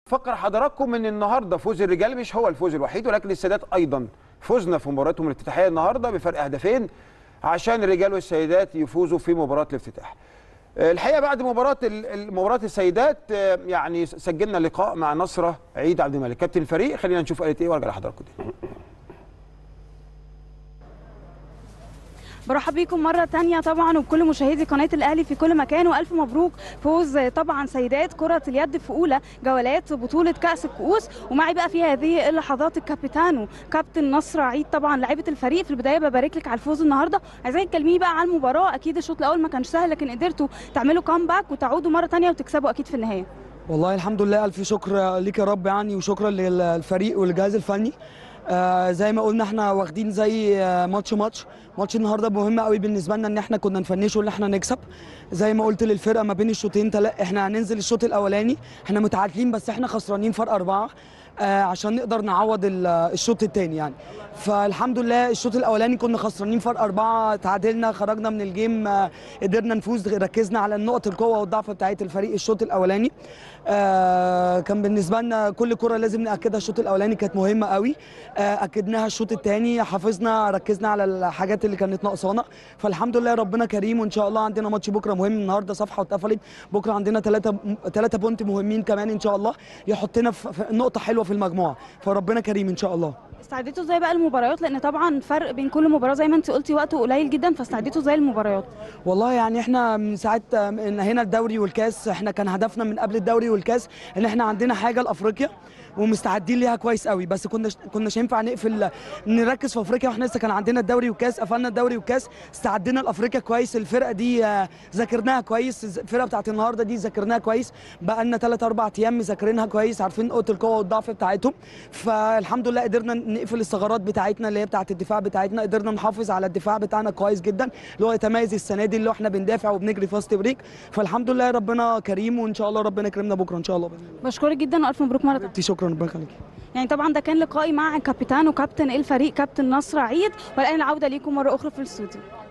فكر حضراتكم ان النهارده فوز الرجال مش هو الفوز الوحيد ولكن السيدات ايضا فزنا في مباراتهم الافتتاحيه النهارده بفرق هدفين عشان الرجال والسيدات يفوزوا في مباراه الافتتاح. الحقيقه بعد مباراه مباراه السيدات يعني سجلنا لقاء مع نصره عيد عبد الملك كابتن الفريق خلينا نشوف قالت ايه وارجع لحضراتكم تاني. برحب بيكم مرة تانية طبعا وبكل مشاهدي قناة الأهلي في كل مكان وألف مبروك فوز طبعا سيدات كرة اليد في أولى جولات بطولة كأس الكؤوس ومعي بقى في هذه اللحظات الكابيتانو كابتن نصر عيد طبعا لاعبة الفريق في البداية ببارك لك على الفوز النهاردة عايزاك تكلميني بقى على المباراة أكيد الشوط الأول ما كانش سهل لكن قدرتوا تعملوا كامباك وتعودوا مرة تانية وتكسبوا أكيد في النهاية والله الحمد لله ألف شكر ليك يا رب يعني وشكرا للفريق والجهاز الفني آه زي ما قلنا احنا واخدين زي آه ماتش ماتش ماتش النهارده مهم قوي بالنسبه لنا ان احنا كنا نفنشه ان احنا نكسب زي ما قلت للفرقه ما بين الشوطين تلا احنا هننزل الشوط الاولاني احنا متعادلين بس احنا خسرانين فرق اربعه آه عشان نقدر نعوض الشوط الثاني يعني فالحمد لله الشوط الاولاني كنا خسرانين فرق اربعه تعادلنا خرجنا من الجيم آه قدرنا نفوز ركزنا على النقط القوه والضعف بتاعت الفريق الشوط الاولاني آه كان بالنسبه لنا كل كره لازم ناكدها الشوط الاولاني كانت مهمه قوي آه اكدناها الشوط الثاني حافظنا ركزنا على الحاجات اللي كانت ناقصانا فالحمد لله ربنا كريم وان شاء الله عندنا ماتش بكره مهم النهارده صفحه واتقفلت بكره عندنا ثلاثه ثلاثه بونت مهمين كمان ان شاء الله يحطنا في نقطه حلوه في المجموعه فربنا كريم ان شاء الله استعديتوا ازاي بقى المباريات لان طبعا فرق بين كل مباراه زي ما انت قلتي وقته قليل جدا فاستعديتوا ازاي المباريات والله يعني احنا من ساعه هنا الدوري والكاس احنا كان هدفنا من قبل الدوري والكاس ان احنا عندنا حاجه لافريقيا ومستعدين ليها كويس قوي بس كنا كناش ينفع نقفل نركز في افريقيا واحنا لسه كان عندنا الدوري والكاس قفلنا الدوري والكاس استعدينا لافريقيا كويس الفرقه دي ذاكرناها كويس الفرقه بتاعت النهارده دي ذاكرناها كويس بقى لنا 3 4 ايام مذاكرينها كويس عارفين نقطه القوه والضعف بتاعتهم فالحمد لله قدرنا نقفل الثغرات بتاعتنا اللي هي بتاعت الدفاع بتاعتنا قدرنا نحافظ على الدفاع بتاعنا كويس جدا اللي هو يتميز السنه دي اللي احنا بندافع وبنجري فاست بريك فالحمد لله ربنا كريم وان شاء الله ربنا يكرمنا بكره ان شاء الله بشكرك جدا والف مبروك مره ثانيه شكرا ربنا يخليك يعني طبعا ده كان لقائي مع كابتن وكابتن الفريق كابتن نصر عيد والان العوده ليكم مره اخرى في الاستوديو